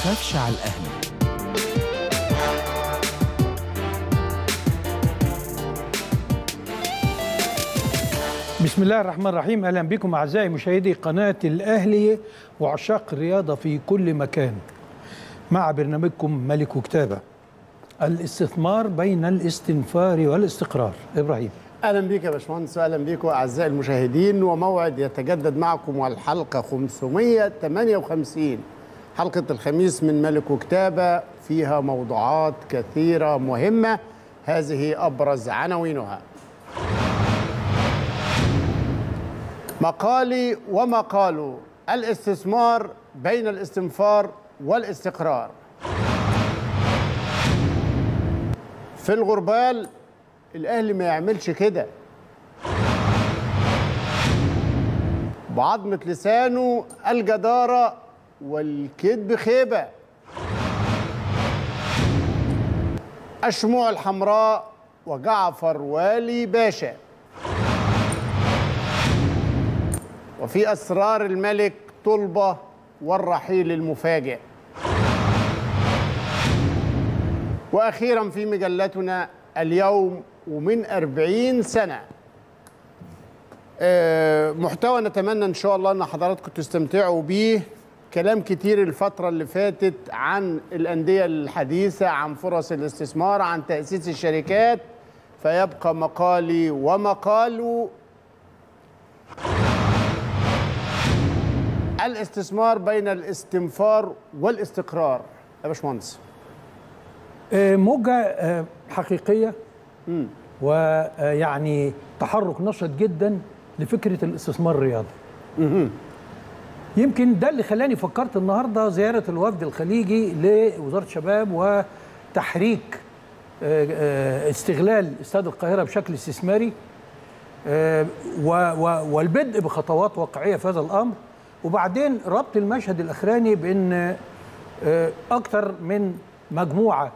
تخافش على الأهلي بسم الله الرحمن الرحيم اهلا بكم اعزائي مشاهدي قناه الاهلي وعشاق الرياضه في كل مكان مع برنامجكم ملك وكتابه الاستثمار بين الاستنفار والاستقرار ابراهيم اهلا بيك يا باشمهندس واهلا بيكم اعزائي المشاهدين وموعد يتجدد معكم والحلقه 558 حلقه الخميس من ملك وكتابه فيها موضوعات كثيره مهمه هذه ابرز عناوينها مقالي ومقال الاستثمار بين الاستنفار والاستقرار في الغربال الاهلي ما يعملش كده بعظمة لسانه الجدارة والكذب خيبة الشموع الحمراء وجعفر والي باشا وفي أسرار الملك طلبة والرحيل المفاجئ وأخيرا في مجلتنا اليوم ومن أربعين سنة آه، محتوى نتمنى إن شاء الله أن حضراتكم تستمتعوا بيه كلام كتير الفترة اللي فاتت عن الأندية الحديثة عن فرص الاستثمار عن تأسيس الشركات فيبقى مقالي ومقال الاستثمار بين الاستنفار والاستقرار يا باشمهندس آه، موجه آه، حقيقيه ويعني تحرك نشط جدا لفكره الاستثمار الرياضي يمكن ده اللي خلاني فكرت النهارده زياره الوفد الخليجي لوزاره الشباب وتحريك آه، آه، استغلال استاد القاهره بشكل استثماري آه، و- و- والبدء بخطوات واقعيه في هذا الامر وبعدين ربط المشهد الاخراني بان آه، اكثر من مجموعه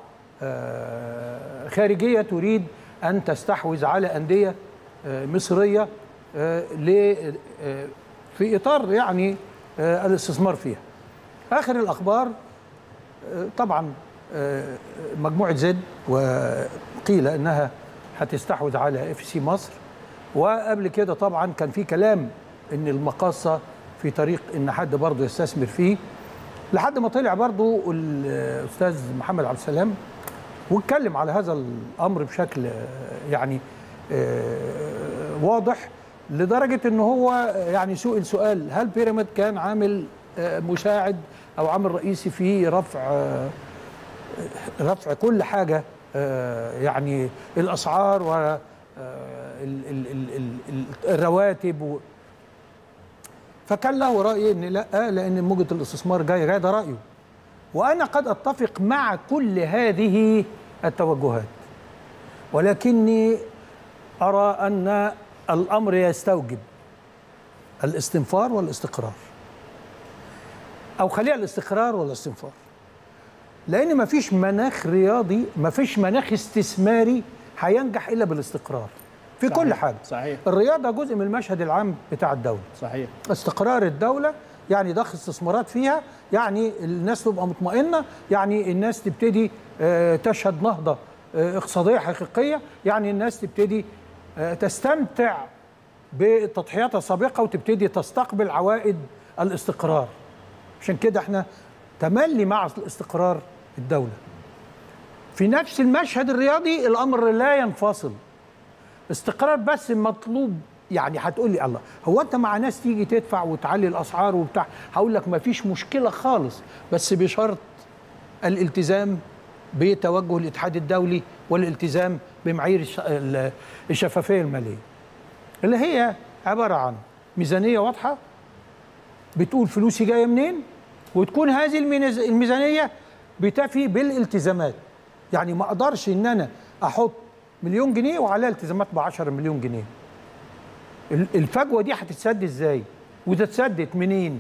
آه، خارجيه تريد ان تستحوذ على انديه آه، مصريه آه، ل آه، في اطار يعني آه، الاستثمار فيها. اخر الاخبار آه، طبعا آه، مجموعه زد وقيل انها هتستحوذ على اف سي مصر وقبل كده طبعا كان في كلام ان المقاصه في طريق ان حد برضه يستثمر فيه لحد ما طلع برضه الاستاذ محمد عبد السلام واتكلم على هذا الامر بشكل آه، يعني آه، واضح لدرجه ان هو يعني سئل سؤال هل بيراميد كان عامل آه، مساعد او عامل رئيسي في رفع آه، رفع كل حاجه آه، يعني الاسعار و آه، ال- ال- ال- ال- ال- الرواتب و فكان له راي ان لا لان موجه الاستثمار جايه جايه ده رايه وانا قد اتفق مع كل هذه التوجهات ولكني ارى ان الامر يستوجب الاستنفار والاستقرار او خليها الاستقرار والاستنفار لان مفيش مناخ رياضي مفيش مناخ استثماري هينجح الا بالاستقرار في صحيح، كل حاجه صحيح. الرياضه جزء من المشهد العام بتاع الدوله صحيح استقرار الدولة يعني ضخ استثمارات فيها يعني الناس تبقى مطمئنة يعني الناس تبتدي آه، تشهد نهضة آه، اقتصادية حقيقية يعني الناس تبتدي آه، تستمتع بالتضحيات السابقة وتبتدي تستقبل عوائد الاستقرار عشان كده احنا تملي مع الاستقرار الدولة في نفس المشهد الرياضي الأمر لا ينفصل استقرار بس مطلوب يعني هتقول لي الله هو انت مع ناس تيجي تدفع وتعلي الاسعار وبتاع هقول لك ما فيش مشكله خالص بس بشرط الالتزام بتوجه الاتحاد الدولي والالتزام بمعايير الش- ال- الشفافيه الماليه اللي هي عباره عن ميزانيه واضحه بتقول فلوسي جايه منين وتكون هذه المينز- الميزانيه بتفي بالالتزامات يعني ما اقدرش ان انا احط مليون جنيه وعليها التزامات ب 10 مليون جنيه ال- الفجوه دي هتتسد ازاي وتتسدد منين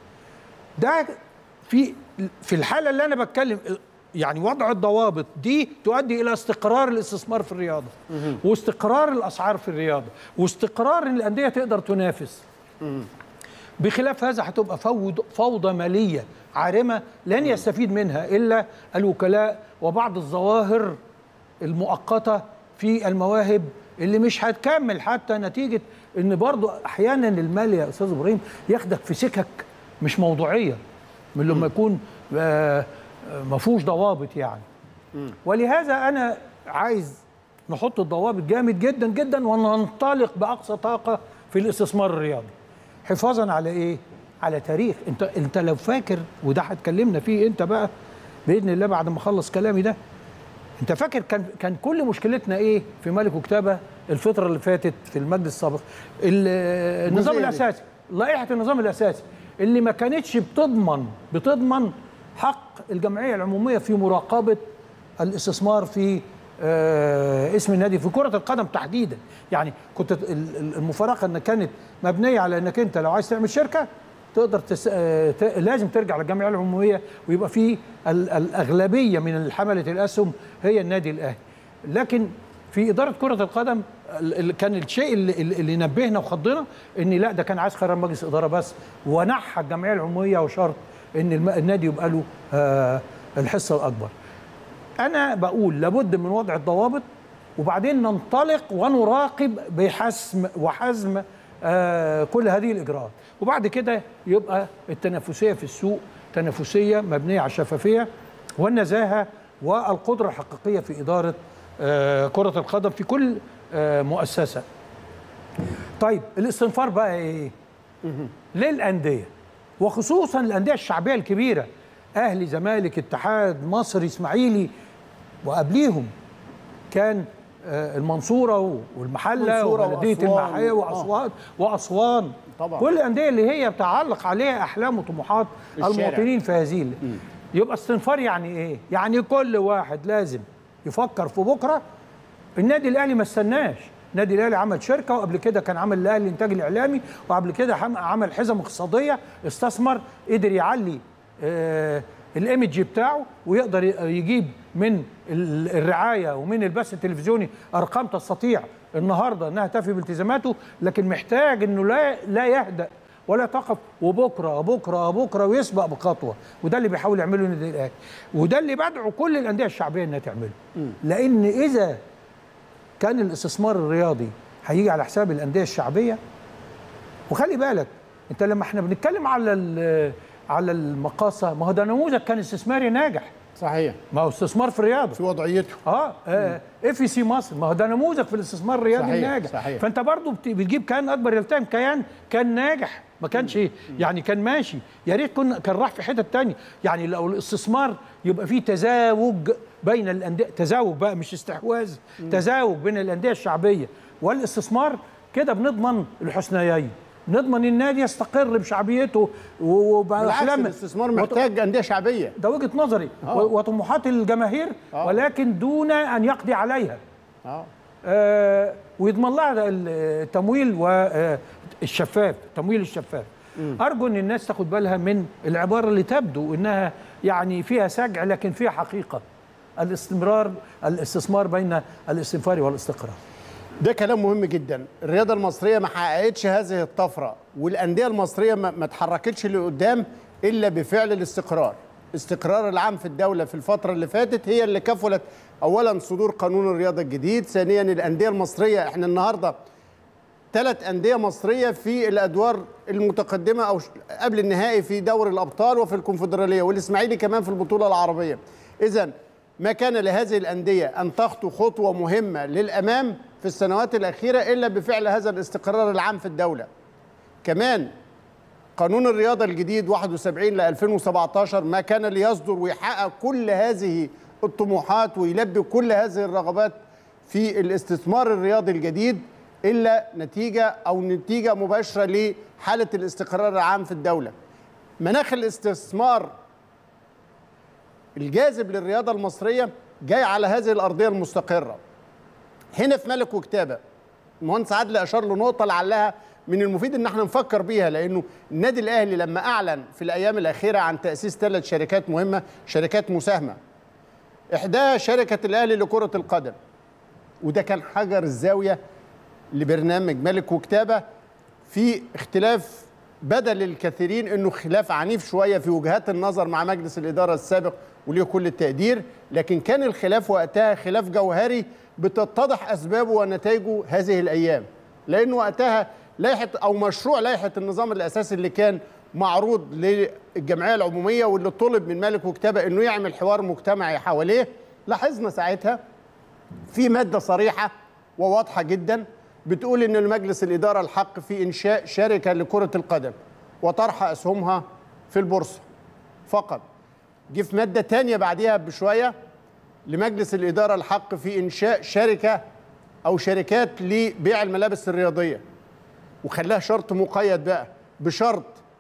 ده في في الحاله اللي انا بتكلم يعني وضع الضوابط دي تؤدي الى استقرار الاستثمار في الرياضه واستقرار الاسعار في الرياضه واستقرار ان الانديه تقدر تنافس بخلاف هذا هتبقى فوض فوضى ماليه عارمه لن يستفيد منها الا الوكلاء وبعض الظواهر المؤقته في المواهب اللي مش هتكمل حتى نتيجه ان برضو احيانا المال يا استاذ ابراهيم ياخدك في سكك مش موضوعيه من لما يكون آه، آه، ما فيهوش ضوابط يعني ولهذا انا عايز نحط الضوابط جامد جدا جدا وننطلق باقصى طاقه في الاستثمار الرياضي حفاظا على ايه على تاريخ انت انت لو فاكر وده هتكلمنا فيه انت بقى باذن الله بعد ما اخلص كلامي ده انت فاكر كان كان كل مشكلتنا ايه في ملك وكتابه الفتره اللي فاتت في المجلس السابق ال- النظام جزئية. الاساسي لائحه النظام الاساسي اللي ما كانتش بتضمن بتضمن حق الجمعيه العموميه في مراقبه الاستثمار في آه، اسم النادي في كره القدم تحديدا يعني كنت ال- ال- المفارقه ان كانت مبنيه على انك انت لو عايز تعمل شركه تقدر تس... آه، ت... لازم ترجع للجمعيه العموميه ويبقى في ال... الاغلبيه من حمله الاسهم هي النادي الاهلي لكن في اداره كره القدم ال- ال- كان الشيء اللي, اللي نبهنا وخضنا ان لا ده كان عايز قرار مجلس اداره بس ونحى الجمعيه العموميه وشرط ان الم... النادي يبقى له آه الحصه الاكبر انا بقول لابد من وضع الضوابط وبعدين ننطلق ونراقب بحسم وحزم آه كل هذه الاجراءات وبعد كده يبقى التنافسيه في السوق تنافسيه مبنيه على الشفافيه والنزاهه والقدره الحقيقيه في اداره آه كره القدم في كل آه مؤسسه طيب الاستنفار بقى ايه للانديه وخصوصا الانديه الشعبيه الكبيره اهلي زمالك اتحاد مصري اسماعيلي وقبليهم كان آه، المنصوره والمحله المنصورة وبلديه وأسوان. المحيه واسوان واسوان طبعا. كل الانديه اللي هي بتعلق عليها احلام وطموحات الشارع. المواطنين في هذه ال- يبقى استنفار يعني ايه؟ يعني كل واحد لازم يفكر في بكره النادي الاهلي ما استناش النادي الاهلي عمل شركه وقبل كده كان عمل الاهلي الانتاج الاعلامي وقبل كده حم- عمل حزم اقتصاديه استثمر قدر يعلي آه الايمج بتاعه ويقدر ي- يجيب من ال- الرعايه ومن البث التلفزيوني ارقام تستطيع النهارده انها تفي بالتزاماته لكن محتاج انه لا لا يهدأ ولا تقف وبكره بكره بكره ويسبق بخطوه وده اللي بيحاول يعمله النادي الاهلي وده اللي بدعو كل الانديه الشعبيه انها تعمله لان اذا كان الاستثمار الرياضي هيجي على حساب الانديه الشعبيه وخلي بالك انت لما احنا بنتكلم على ال- على المقاصه ما هو ده نموذج كان استثماري ناجح صحيح ما هو استثمار في الرياضه في وضعيته اه اف سي مصر ما هو ده نموذج في الاستثمار الرياضي صحيح، الناجح صحيح. فانت برضو بت- بتجيب كيان اكبر يلتئم كيان كان ناجح ما كانش يعني كان ماشي يا ريت كنا كان راح في حته تانية يعني لو الاستثمار يبقى فيه تزاوج بين الانديه تزاوج بقى مش استحواذ تزاوج بين الانديه الشعبيه والاستثمار كده بنضمن الحسنيين نضمن النادي يستقر بشعبيته و- بالعكس وبأحلام الاستثمار محتاج انديه شعبيه ده وجهه نظري آه. و- وطموحات الجماهير آه. ولكن دون ان يقضي عليها اه آه ويضمن لها التمويل والشفاف التمويل الشفاف ارجو ان الناس تاخد بالها من العباره اللي تبدو انها يعني فيها سجع لكن فيها حقيقه الاستمرار الاستثمار بين الاستنفار والاستقرار ده كلام مهم جدا الرياضه المصريه ما حققتش هذه الطفره والانديه المصريه ما ما اتحركتش لقدام الا بفعل الاستقرار استقرار العام في الدوله في الفتره اللي فاتت هي اللي كفلت اولا صدور قانون الرياضه الجديد ثانيا الانديه المصريه احنا النهارده ثلاث أندية مصرية في الأدوار المتقدمة أو ش- قبل النهائي في دوري الأبطال وفي الكونفدرالية والإسماعيلي كمان في البطولة العربية إذا ما كان لهذه الأندية أن تخطو خطوة مهمة للأمام في السنوات الأخيرة إلا بفعل هذا الاستقرار العام في الدولة كمان قانون الرياضة الجديد 71 ل 2017 ما كان ليصدر ويحقق كل هذه الطموحات ويلبي كل هذه الرغبات في الاستثمار الرياضي الجديد إلا نتيجة أو نتيجة مباشرة لحالة الاستقرار العام في الدولة مناخ الاستثمار الجاذب للرياضة المصرية جاي على هذه الأرضية المستقرة هنا في ملك وكتابة المهندس عادل اشار لنقطه لعلها من المفيد ان احنا نفكر بيها لانه النادي الاهلي لما اعلن في الايام الاخيره عن تاسيس ثلاث شركات مهمه شركات مساهمه احداها شركه الاهلي لكره القدم وده كان حجر الزاويه لبرنامج ملك وكتابه في اختلاف بدل الكثيرين انه خلاف عنيف شويه في وجهات النظر مع مجلس الاداره السابق وليه كل التقدير لكن كان الخلاف وقتها خلاف جوهري بتتضح اسبابه ونتائجه هذه الايام لان وقتها لائحه او مشروع لائحه النظام الاساسي اللي كان معروض للجمعيه العموميه واللي طلب من مالك وكتابه انه يعمل حوار مجتمعي حواليه لاحظنا ساعتها في ماده صريحه وواضحه جدا بتقول ان المجلس الاداره الحق في انشاء شركه لكره القدم وطرح اسهمها في البورصه فقط جه في ماده تانية بعديها بشويه لمجلس الاداره الحق في انشاء شركه او شركات لبيع الملابس الرياضيه وخلاها شرط مقيد بقى بشرط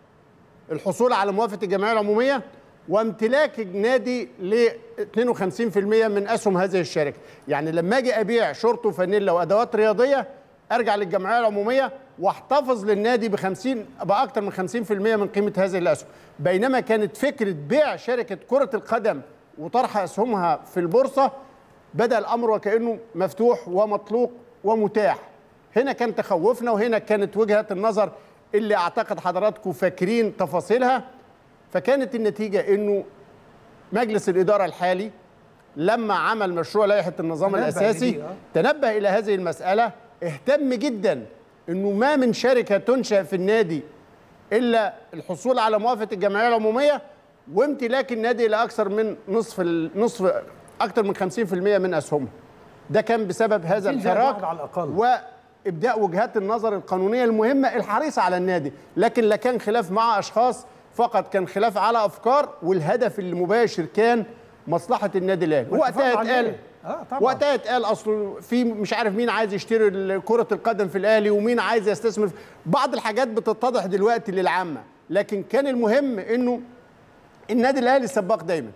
الحصول على موافقه الجمعيه العموميه وامتلاك النادي ل 52% من اسهم هذه الشركه، يعني لما اجي ابيع شورت وفانيلا وادوات رياضيه ارجع للجمعيه العموميه واحتفظ للنادي ب 50 باكثر من 50% من قيمه هذه الاسهم، بينما كانت فكره بيع شركه كره القدم وطرح اسهمها في البورصه بدا الامر وكانه مفتوح ومطلوق ومتاح. هنا كان تخوفنا وهنا كانت وجهه النظر اللي اعتقد حضراتكم فاكرين تفاصيلها فكانت النتيجه انه مجلس الاداره الحالي لما عمل مشروع لائحه النظام تنبه الاساسي لدي، آه. تنبه الى هذه المساله اهتم جدا انه ما من شركه تنشا في النادي الا الحصول على موافقه الجمعيه العموميه وامتلاك النادي الى اكثر من نصف ال- نصف اكثر من 50% من اسهمه ده كان بسبب هذا 50 زائد الحراك واحد على الأقل. وابداء وجهات النظر القانونيه المهمه الحريصه على النادي لكن لا كان خلاف مع اشخاص فقط كان خلاف على افكار والهدف المباشر كان مصلحه النادي الاهلي والحفاظ وقتها عليه. اتقال آه، طبعاً. وقتها اتقال اصله في مش عارف مين عايز يشتري كره القدم في الاهلي ومين عايز يستثمر في- بعض الحاجات بتتضح دلوقتي للعامه لكن كان المهم انه النادي الاهلي سباق دايما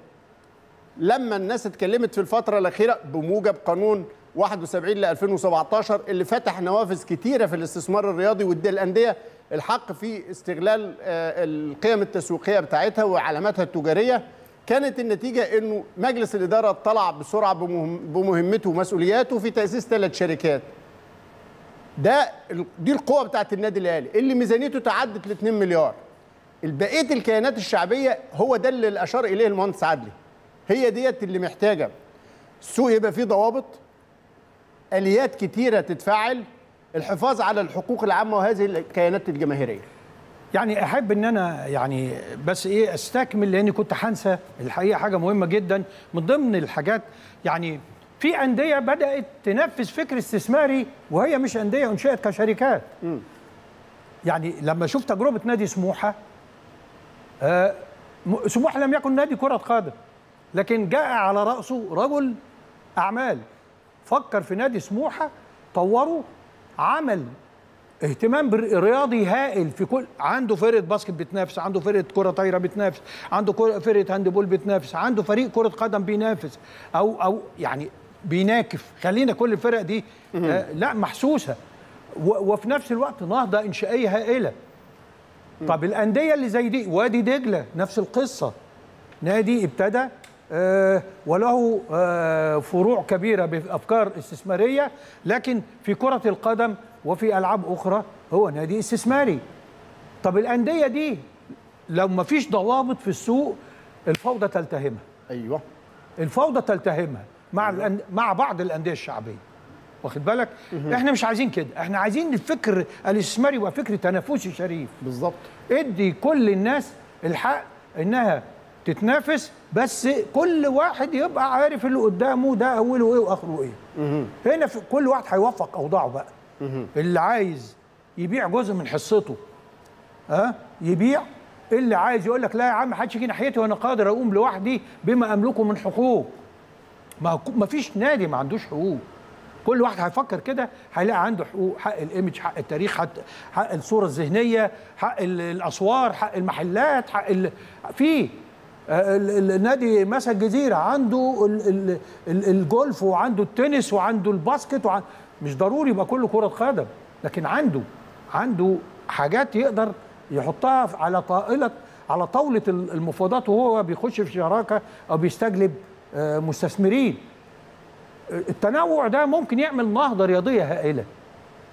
لما الناس اتكلمت في الفترة الأخيرة بموجب قانون 71 ل 2017 اللي فتح نوافذ كتيرة في الاستثمار الرياضي وادى الأندية الحق في استغلال آه، القيم التسويقية بتاعتها وعلاماتها التجارية كانت النتيجة انه مجلس الإدارة طلع بسرعة بمهم بمهمته ومسؤولياته في تأسيس ثلاث شركات ده ال- دي القوة بتاعت النادي الأهلي اللي ميزانيته تعدت ل 2 مليار البقيه الكيانات الشعبيه هو ده اللي اشار اليه المهندس عدلي هي ديت اللي محتاجه السوق يبقى فيه ضوابط اليات كتيره تتفعل الحفاظ على الحقوق العامه وهذه الكيانات الجماهيريه يعني احب ان انا يعني بس ايه استكمل لاني كنت هنسى الحقيقه حاجه مهمه جدا من ضمن الحاجات يعني في انديه بدات تنفذ فكر استثماري وهي مش انديه انشئت كشركات يعني لما شوف تجربه نادي سموحه آه م- سموحه لم يكن نادي كره قدم لكن جاء على راسه رجل اعمال فكر في نادي سموحه طوره عمل اهتمام بالرياضي هائل في كل عنده فرقه باسكت بتنافس عنده فرقه كره طايره بتنافس عنده كرة- فرقه هاندبول بتنافس عنده فريق كره قدم بينافس او او يعني بيناكف خلينا كل الفرق دي آه لا محسوسه و- وفي نفس الوقت نهضه انشائيه هائله طب الانديه اللي زي دي وادي دجله نفس القصه نادي ابتدى آه، وله آه، فروع كبيره بافكار استثماريه لكن في كره القدم وفي العاب اخرى هو نادي استثماري طب الانديه دي لو ما فيش ضوابط في السوق الفوضى تلتهمها ايوه الفوضى تلتهمها مع الأن... مع بعض الانديه الشعبيه واخد بالك احنا مش عايزين كده احنا عايزين الفكر الاستثماري يبقى فكر تنافسي شريف بالظبط ادي كل الناس الحق انها تتنافس بس كل واحد يبقى عارف اللي قدامه ده اوله ايه واخره ايه هنا في كل واحد هيوفق اوضاعه بقى اللي عايز يبيع جزء من حصته ها يبيع اللي عايز يقول لك لا يا عم محدش يجي ناحيتي وانا قادر اقوم لوحدي بما املكه من حقوق ما هو- ما فيش نادي ما عندوش حقوق كل واحد هيفكر كده هيلاقي عنده حقوق حق الايمج حق التاريخ حق, حق الصوره الذهنيه حق ال- الاسوار حق المحلات حق ال... في آه، ال- ال- النادي مثلا الجزيره عنده ال- ال- ال- الجولف وعنده التنس وعنده الباسكت وعن... مش ضروري يبقى كله كره قدم لكن عنده عنده حاجات يقدر يحطها على طائله على طاوله ال- المفاوضات وهو بيخش في شراكه او بيستجلب آه، مستثمرين التنوع ده ممكن يعمل نهضه رياضيه هائله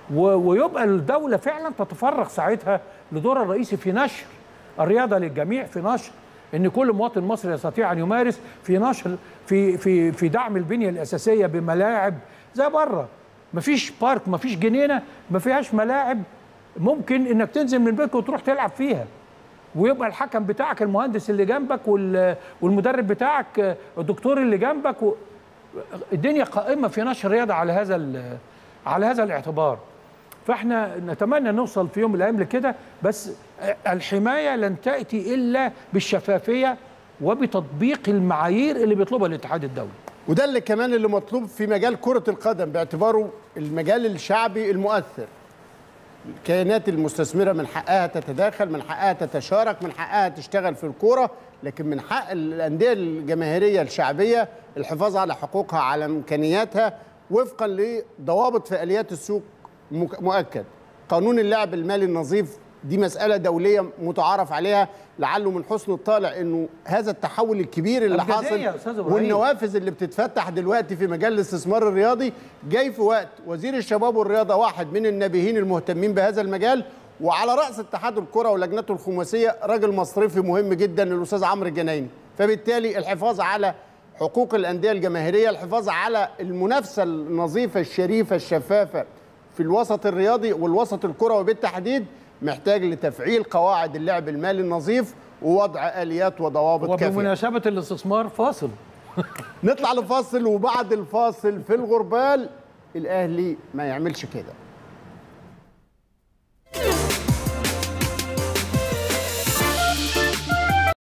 و- ويبقى الدوله فعلا تتفرغ ساعتها لدورها الرئيسي في نشر الرياضه للجميع في نشر ان كل مواطن مصري يستطيع ان يمارس في نشر في في في دعم البنيه الاساسيه بملاعب زي بره مفيش بارك مفيش جنينه ما فيهاش ملاعب ممكن انك تنزل من بيتك وتروح تلعب فيها ويبقى الحكم بتاعك المهندس اللي جنبك وال- والمدرب بتاعك الدكتور اللي جنبك و... الدنيا قائمه في نشر الرياضه على هذا ال- على هذا الاعتبار فاحنا نتمنى نوصل في يوم من الايام لكده بس الحمايه لن تاتي الا بالشفافيه وبتطبيق المعايير اللي بيطلبها الاتحاد الدولي وده اللي كمان اللي مطلوب في مجال كرة القدم باعتباره المجال الشعبي المؤثر الكيانات المستثمرة من حقها تتداخل من حقها تتشارك من حقها تشتغل في الكورة لكن من حق الأندية الجماهيرية الشعبية الحفاظ على حقوقها على إمكانياتها وفقا لضوابط في آليات السوق مك- مؤكد قانون اللعب المالي النظيف دي مسألة دولية متعارف عليها لعله من حسن الطالع انه هذا التحول الكبير اللي أبجدية حاصل يا أستاذ إبراهيم. والنوافذ اللي بتتفتح دلوقتي في مجال الاستثمار الرياضي جاي في وقت وزير الشباب والرياضة واحد من النبيهين المهتمين بهذا المجال وعلى رأس اتحاد الكرة ولجنته الخماسية راجل مصرفي مهم جدا الأستاذ عمرو الجنايني فبالتالي الحفاظ على حقوق الأندية الجماهيرية الحفاظ على المنافسة النظيفة الشريفة الشفافة في الوسط الرياضي والوسط الكروي بالتحديد محتاج لتفعيل قواعد اللعب المالي النظيف ووضع آليات وضوابط كافية وبمناسبه الاستثمار فاصل نطلع لفاصل وبعد الفاصل في الغربال الأهلي ما يعملش كده